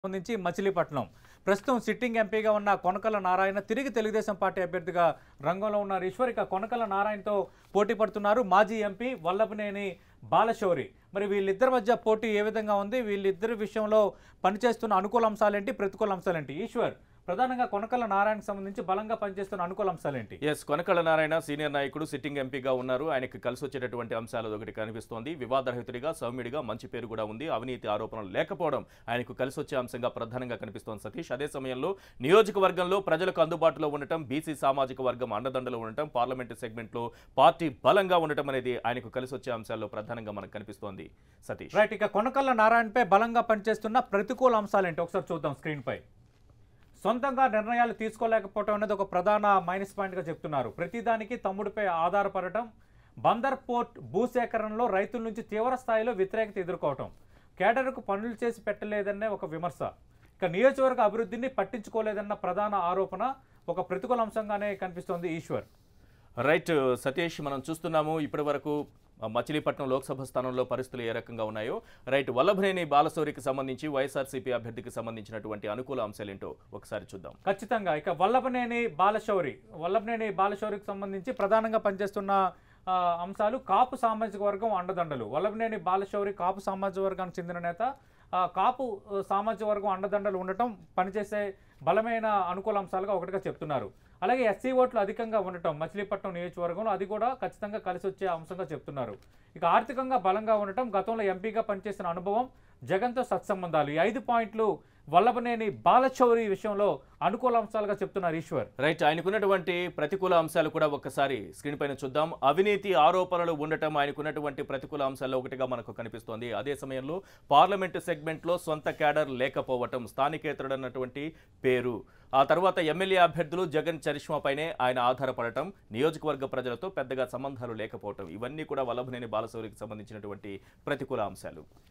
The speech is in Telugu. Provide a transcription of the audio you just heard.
సంబంధించి మచిలీపట్నం ప్రస్తుతం సిట్టింగ్ ఎంపీగా ఉన్న కొనకల నారాయణ తిరిగి తెలుగుదేశం పార్టీ అభ్యర్థిగా రంగంలో ఉన్నారు ఈశ్వర్ ఇక కొనకల నారాయణతో పోటీ పడుతున్నారు మాజీ ఎంపీ వల్లభనేని బాలశౌరి మరి వీళ్ళిద్దరి మధ్య పోటీ ఏ విధంగా ఉంది వీళ్ళిద్దరి విషయంలో పనిచేస్తున్న అనుకూల అంశాలేంటి ప్రతికూల అంశాలేంటి ఈశ్వర్ ప్రధానంగా కొనకల నారాయణకు సంబంధించి బలంగా పనిచేస్తున్న అనుకూల అంశాలేంటి ఎస్ కొనకళ్ళ నారాయణ సీనియర్ నాయకుడు సిట్టింగ్ ఎంపీగా ఉన్నారు ఆయనకి కలిసి వచ్చేటటువంటి అంశాలు ఒకటి కనిపిస్తోంది వివాదరహితుడిగా సౌమ్యుడిగా మంచి పేరు కూడా ఉంది అవినీతి ఆరోపణలు లేకపోవడం ఆయనకు కలిసి వచ్చే అంశంగా ప్రధానంగా కనిపిస్తోంది సతీష్ అదే సమయంలో నియోజకవర్గంలో ప్రజలకు అందుబాటులో ఉండటం బీసీ సామాజిక వర్గం అండదండలు ఉండటం పార్లమెంటు సెగ్మెంట్లో పార్టీ బలంగా ఉండటం అనేది ఆయనకు కలిసి వచ్చే అంశాల్లో ప్రధానంగా మనకు కనిపిస్తోంది సతీష్ రైట్ ఇక కొనకల్ల నారాయణపై బలంగా పనిచేస్తున్న ప్రతికూల అంశాలేంటి ఒకసారి చూద్దాం స్క్రీన్ పై సొంతంగా నిర్ణయాలు తీసుకోలేకపోవటం అనేది ఒక ప్రధాన మైనస్ పాయింట్గా చెప్తున్నారు ప్రతిదానికి తమ్ముడిపై ఆధారపడటం బందర్ పోర్ట్ భూసేకరణలో రైతుల నుంచి తీవ్ర స్థాయిలో వ్యతిరేకత ఎదుర్కోవటం కేడర్కు పనులు చేసి పెట్టలేదనే ఒక విమర్శ ఇక నియోజకవర్గ అభివృద్ధిని పట్టించుకోలేదన్న ప్రధాన ఆరోపణ ఒక ప్రతికూల అంశంగానే కనిపిస్తోంది ఈశ్వర్ రైట్ సతీష్ మనం చూస్తున్నాము ఇప్పటి వరకు మచిలీపట్నం లోక్సభ స్థానంలో పరిస్థితులు ఏ రకంగా ఉన్నాయో రైట్ వల్లభనేని బాలశౌరికి సంబంధించి వైఎస్ఆర్సీపీ అభ్యర్థికి సంబంధించినటువంటి అనుకూల అంశాలేంటో ఒకసారి చూద్దాం ఖచ్చితంగా ఇక వల్లభనేని బాలశౌరి వల్లభనేని బాలశౌరికి సంబంధించి ప్రధానంగా పనిచేస్తున్న ఆ, అంశాలు కాపు సామాజిక వర్గం అండదండలు వల్లభనేని బాలశౌరి కాపు సామాజిక వర్గానికి చెందిన నేత ఆ, కాపు ఆ, సామాజిక వర్గం అండదండలు ఉండటం పనిచేసే బలమైన అనుకూల అంశాలుగా ఒకటిగా చెప్తున్నారు అలాగే ఎస్సీ ఓట్లు అధికంగా ఉండటం మచిలీపట్నం నియోజకవర్గంలో అది కూడా ఖచ్చితంగా కలిసి వచ్చే అంశంగా చెప్తున్నారు ఇక ఆర్థికంగా బలంగా ఉండటం గతంలో ఎంపీగా పనిచేసిన అనుభవం జగన్తో సత్సంబంధాలు ఈ ఐదు పాయింట్లు వల్లభనేని బాలచౌరి విషయంలో అనుకూల అంశాలుగా చెప్తున్నారు ఈశ్వర్ రైట్ ఆయనకున్నటువంటి ప్రతికూల అంశాలు కూడా ఒక్కసారి స్క్రీన్ పైన చూద్దాం అవినీతి ఆరోపణలు ఉండటం ఆయనకున్నటువంటి ప్రతికూల అంశాల్లో ఒకటిగా మనకు కనిపిస్తోంది అదే సమయంలో పార్లమెంటు సెగ్మెంట్లో సొంత క్యాడర్ లేకపోవటం స్థానికేతరుడన్నటువంటి పేరు ఆ తర్వాత ఎమ్మెల్యే అభ్యర్థులు జగన్ చరిష్మాపైనే ఆయన ఆధారపడటం నియోజకవర్గ ప్రజలతో పెద్దగా సంబంధాలు లేకపోవటం ఇవన్నీ కూడా వల్లభనేని బాలశౌరికి సంబంధించినటువంటి ప్రతికూల అంశాలు